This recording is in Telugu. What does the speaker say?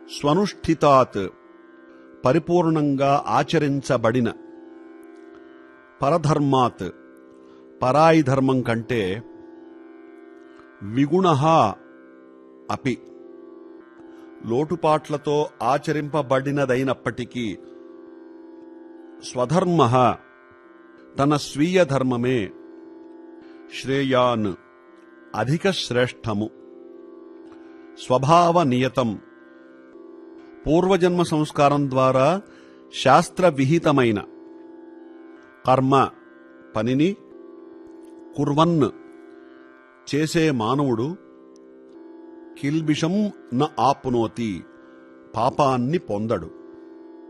స్వనుష్ఠితాత్ పరిపూర్ణంగా ఆచరించబడిన పరధర్మాత్ పరాయి ధర్మం కంటే విగుణ అపి లోటుపాట్లతో ఆచరింపబడినదైనప్పటికీ స్వధర్మ తన స్వీయ ధర్మమే శ్రేయాన్ అధిక శ్రేష్టము స్వభావ నియతం పూర్వజన్మ సంస్కారం ద్వారా శాస్త్ర విహితమైన కర్మ పనిని కుర్వన్ చేసే మానవుడు కిల్బిషం న ఆప్నోతి పాపాన్ని పొందడు